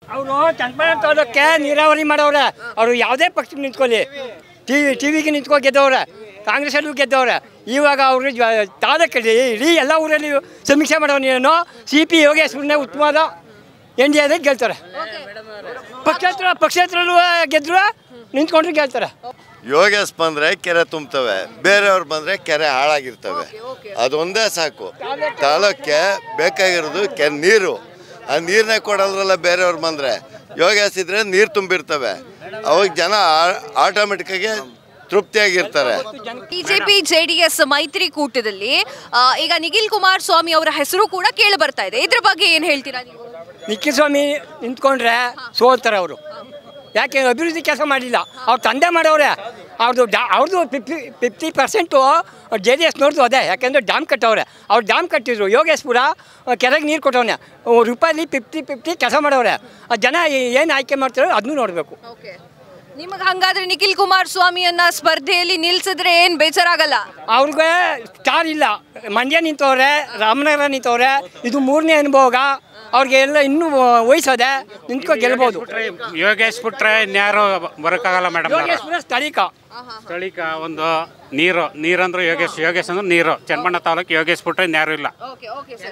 ಅವರು ಚನ್ನಪಟ್ಟಣ ತಾಲೂಕೆ ನೀರಾವರಿ ಮಾಡವ್ರೆ ಅವರು ಯಾವುದೇ ಪಕ್ಷಕ್ಕೆ ನಿಂತ್ಕೊಳ್ಳಿ ಟಿ ವಿ ಟಿ ವಿಗೆ ನಿಂತ್ಕೊ ಗೆದ್ದವ್ರೆ ಕಾಂಗ್ರೆಸ್ಸಲ್ಲೂ ಗೆದ್ದವ್ರೆ ಇವಾಗ ಅವರು ತಾಲೂಕಲ್ಲಿ ಇಡೀ ಎಲ್ಲ ಊರಲ್ಲಿ ಸಮೀಕ್ಷೆ ಮಾಡೋನೇನೋ ಸಿ ಪಿ ಯೋಗೇಶ್ವರನೇ ಉತ್ತಮವಾದ ಎನ್ ಡಿ ಎದಾಗ ಗೆಲ್ತಾರೆ ಪಕ್ಷೇತರ ಪಕ್ಷೇತರಲ್ಲೂ ಗೆದ್ರು ನಿಂತ್ಕೊಂಡ್ರು ಗೆಲ್ತಾರೆ ಯೋಗೇಶ್ ಬಂದರೆ ಕೆರೆ ತುಂಬ್ತವೆ ಬೇರೆಯವ್ರು ಬಂದರೆ ಕೆರೆ ಹಾಳಾಗಿರ್ತವೆ ಅದೊಂದೇ ಸಾಕು ತಾಲೂಕ್ಕೆ ಬೇಕಾಗಿರೋದು ಕೆ ನೀರು ಆ ನೀರನ್ನೇ ಕೊಡಲ್ರಲ್ಲ ಬೇರೆಯವ್ರು ಬಂದರೆ ಯೋಗೇಶ್ ಇದ್ರೆ ನೀರು ತುಂಬಿರ್ತವೆ ಅವಾಗ ಜನ ಆಟೋಮೆಟಿಕ್ಕಾಗಿ ತೃಪ್ತಿಯಾಗಿರ್ತಾರೆ ಬಿಜೆಪಿ ಜೆಡಿಎಸ್ ಮೈತ್ರಿಕೂಟದಲ್ಲಿ ಆ, ಈಗ ನಿಖಿಲ್ ಕುಮಾರಸ್ವಾಮಿ ಅವರ ಹೆಸರು ಕೂಡ ಕೇಳಿ ಬರ್ತಾ ಇದೆ ಇದ್ರ ಬಗ್ಗೆ ಏನ್ ಹೇಳ್ತೀರಾ ನೀವು ನಿಖಿಸ್ವಾಮಿ ನಿಂತ್ಕೊಂಡ್ರೆ ಸೋಲ್ತಾರೆ ಅವರು ಯಾಕೆ ಅಭಿವೃದ್ಧಿ ಕೆಲಸ ಮಾಡಿಲ್ಲ ಅವ್ರು ತಂದೆ ಮಾಡವ್ರೆ ಅವ್ರದ್ದು ಡಾ ಅವ್ರದ್ದು fifty fifty percent J D S ನೋಡ್ದು ಅದೇ ಯಾಕೆಂದರೆ ಡ್ಯಾಮ್ ಕಟ್ಟವ್ರೆ ಅವ್ರು ಡ್ಯಾಮ್ ಕಟ್ಟಿದ್ರು ಯೋಗೇಶ್ಪುರ ಕೆರೆಗೆ ನೀರು ಕೊಟ್ಟವನೆ ರೂಪಾಯಲ್ಲಿ ಫಿಫ್ಟಿ ಫಿಫ್ಟಿ ಕೆಲಸ ಮಾಡವ್ರೆ ಆ ಜನ ಏನು ಆಯ್ಕೆ ಮಾಡ್ತಾರೋ ಅದನ್ನೂ ನೋಡಬೇಕು ನಿಮಗೆ ಹಂಗಾದ್ರೆ ನಿಖಿಲ್ ಕುಮಾರಸ್ವಾಮಿಯನ್ನ ಸ್ಪರ್ಧೆಯಲ್ಲಿ ನಿಲ್ಸಿದ್ರೆ ಏನ್ ಬೇಜಾರಾಗಲ್ಲ ಅವ್ರಿಗೆ ಸ್ಟಾರ್ ಇಲ್ಲ ಮಂಡ್ಯ ನಿಂತವ್ರೆ ರಾಮನಗರ ನಿಂತವ್ರೆ ಇದು ಮೂರನೇ ಅನುಭೋಗ ಅವ್ರಿಗೆ ಎಲ್ಲ ಇನ್ನೂ ವಯಸ್ಸದೆ ನಿಂತ್ಕೊ ಗೆಲ್ಬೋದು ಯೋಗೇಶ್ ಬಿಟ್ರೆ ಇನ್ಯಾರು ಬರೋಕ್ಕಾಗಲ್ಲ ಮೇಡಮ್ ಯೋಗೇಶ್ವರ ಸ್ಥಳೀಕ ಸ್ಥಳೀಕ ಒಂದು ನೀರು ನೀರಂದ್ರೆ ಯೋಗೇಶ್ ಯೋಗೇಶ್ ಅಂದ್ರೆ ನೀರು ಚನ್ನಪಣ್ಣ ತಾಲೂಕು ಯೋಗೇಶ್ ಬಿಟ್ರೆ ಇನ್ಯಾರು ಇಲ್ಲ ಓಕೆ ಓಕೆ